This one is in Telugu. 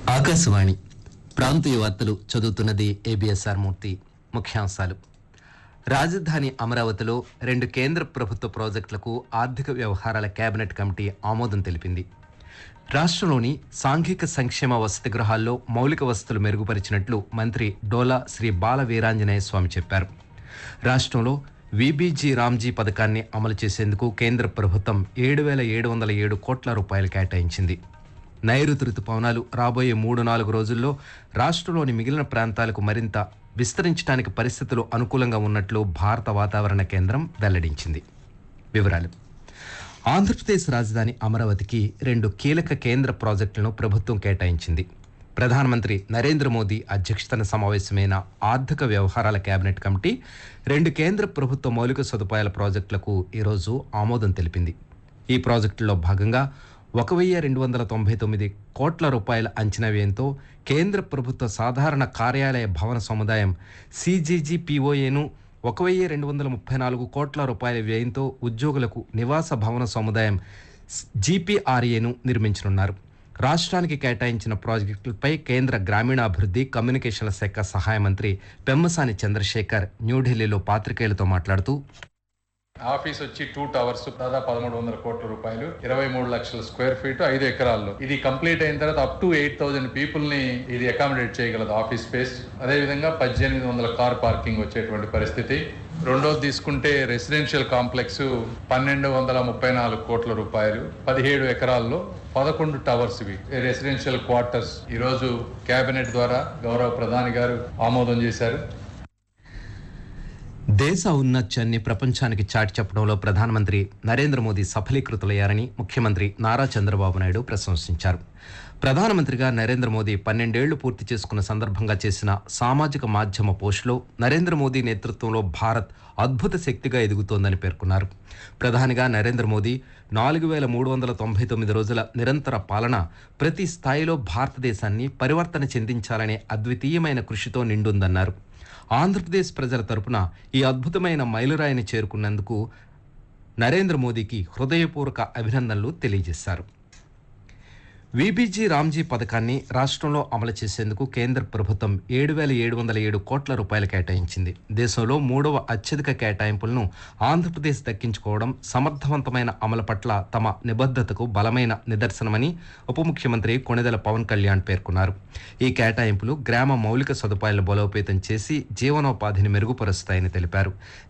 ఆకాశవాణి ప్రాంతీయ వార్తలు చదువుతున్నది ఏబిఎస్ఆర్ మూర్తి ముఖ్యాంశాలు రాజధాని అమరావతిలో రెండు కేంద్ర ప్రభుత్వ ప్రాజెక్టులకు ఆర్థిక వ్యవహారాల కేబినెట్ కమిటీ ఆమోదం తెలిపింది రాష్ట్రంలోని సాంఘిక సంక్షేమ వసతి గృహాల్లో మౌలిక వసతులు మెరుగుపరిచినట్లు మంత్రి డోలా శ్రీ బాల వీరాంజనేయ స్వామి చెప్పారు రాష్ట్రంలో విబీజీ రామ్జీ పథకాన్ని అమలు చేసేందుకు కేంద్ర ప్రభుత్వం ఏడు వేల ఏడు వందల ఏడు కోట్ల రూపాయలు కేటాయించింది నైరుతి రుతుపవనాలు రాబోయే మూడు నాలుగు రోజుల్లో రాష్ట్రంలోని మిగిలిన ప్రాంతాలకు మరింత విస్తరించడానికి పరిస్థితులు అనుకూలంగా ఉన్నట్లు భారత వాతావరణ కేంద్రం వెల్లడించింది వివరాలు ఆంధ్రప్రదేశ్ రాజధాని అమరావతికి రెండు కీలక కేంద్ర ప్రాజెక్టులను ప్రభుత్వం కేటాయించింది ప్రధానమంత్రి నరేంద్ర మోదీ అధ్యక్షతన సమావేశమైన ఆర్థిక వ్యవహారాల కేబినెట్ కమిటీ రెండు కేంద్ర ప్రభుత్వ మౌలిక సదుపాయాల ప్రాజెక్టులకు ఈరోజు ఆమోదం తెలిపింది ఈ ప్రాజెక్టుల్లో భాగంగా ఒక వెయ్యి రెండు వందల తొంభై తొమ్మిది కోట్ల రూపాయల అంచనా వ్యయంతో కేంద్ర ప్రభుత్వ సాధారణ కార్యాలయ భవన సముదాయం సిజీజీపీఓఏను ఒక వెయ్యి రెండు వందల ముప్పై నాలుగు కోట్ల రూపాయల వ్యయంతో ఉద్యోగులకు నివాస భవన సముదాయం జీపీఆర్ఏను నిర్మించనున్నారు రాష్ట్రానికి కేటాయించిన ప్రాజెక్టులపై కేంద్ర గ్రామీణాభివృద్ధి కమ్యూనికేషన్ల శాఖ సహాయ మంత్రి పెమ్మసాని చంద్రశేఖర్ న్యూఢిల్లీలో పాత్రికేయులతో మాట్లాడుతూ ఆఫీస్ వచ్చి టూ టవర్స్ దాదాపు పదమూడు వందల కోట్ల రూపాయలు ఇరవై మూడు లక్షల స్క్వేర్ ఫీట్ ఐదు ఎకరాల్లో ఇది కంప్లీట్ అయిన తర్వాత up to eight thousand people ని ఇది అకామిడేట్ చేయగలదు ఆఫీస్ స్పేస్ అదే విధంగా పద్దెనిమిది వందల కార్ పార్కింగ్ వచ్చేటువంటి పరిస్థితి రెండోది తీసుకుంటే రెసిడెన్షియల్ కాంప్లెక్స్ పన్నెండు వందల ముప్పై నాలుగు కోట్ల రూపాయలు పదిహేడు ఎకరాల్లో పదకొండు టవర్స్ ఇవి రెసిడెన్షియల్ క్వార్టర్స్ ఈ రోజు కేబినెట్ ద్వారా గౌరవ ప్రధాని గారు ఆమోదం చేశారు దేశ ఔన్నత్యాన్ని ప్రపంచానికి చాటి చెప్పడంలో ప్రధానమంత్రి నరేంద్ర మోదీ సఫలీకృతులయ్యారని ముఖ్యమంత్రి నారా చంద్రబాబు నాయుడు ప్రశంసించారు ప్రధానమంత్రిగా నరేంద్ర మోదీ పన్నెండేళ్లు పూర్తి చేసుకున్న సందర్భంగా చేసిన సామాజిక మాధ్యమ పోస్టులో నరేంద్ర మోదీ నేతృత్వంలో భారత్ అద్భుత శక్తిగా ఎదుగుతోందని పేర్కొన్నారు ప్రధానిగా నరేంద్ర మోదీ నాలుగు వేల మూడు వందల తొంభై తొమ్మిది రోజుల నిరంతర పాలన ప్రతి స్థాయిలో భారతదేశాన్ని పరివర్తన చెందించాలనే అద్వితీయమైన కృషితో నిండుందన్నారు ఆంధ్రప్రదేశ్ ప్రజల తరపున ఈ అద్భుతమైన మైలురాయిని చేరుకున్నందుకు నరేంద్ర మోదీకి హృదయపూర్వక అభినందనలు తెలియజేశారు విబీజీ రామ్జీ పథకాన్ని రాష్ట్రంలో అమలు చేసేందుకు కేంద్ర ప్రభుత్వం ఏడు వేల ఏడు వందల ఏడు కోట్ల రూపాయలు కేటాయించింది దేశంలో మూడవ అత్యధిక కేటాయింపులను ఆంధ్రప్రదేశ్ దక్కించుకోవడం సమర్థవంతమైన అమలు పట్ల తమ నిబద్ధతకు బలమైన నిదర్శనమని ఉప ముఖ్యమంత్రి కొణిదెల పవన్ కళ్యాణ్ పేర్కొన్నారు ఈ కేటాయింపులు గ్రామ మౌలిక సదుపాయాలను బలోపేతం చేసి జీవనోపాధిని మెరుగుపరుస్తాయని తెలిపారు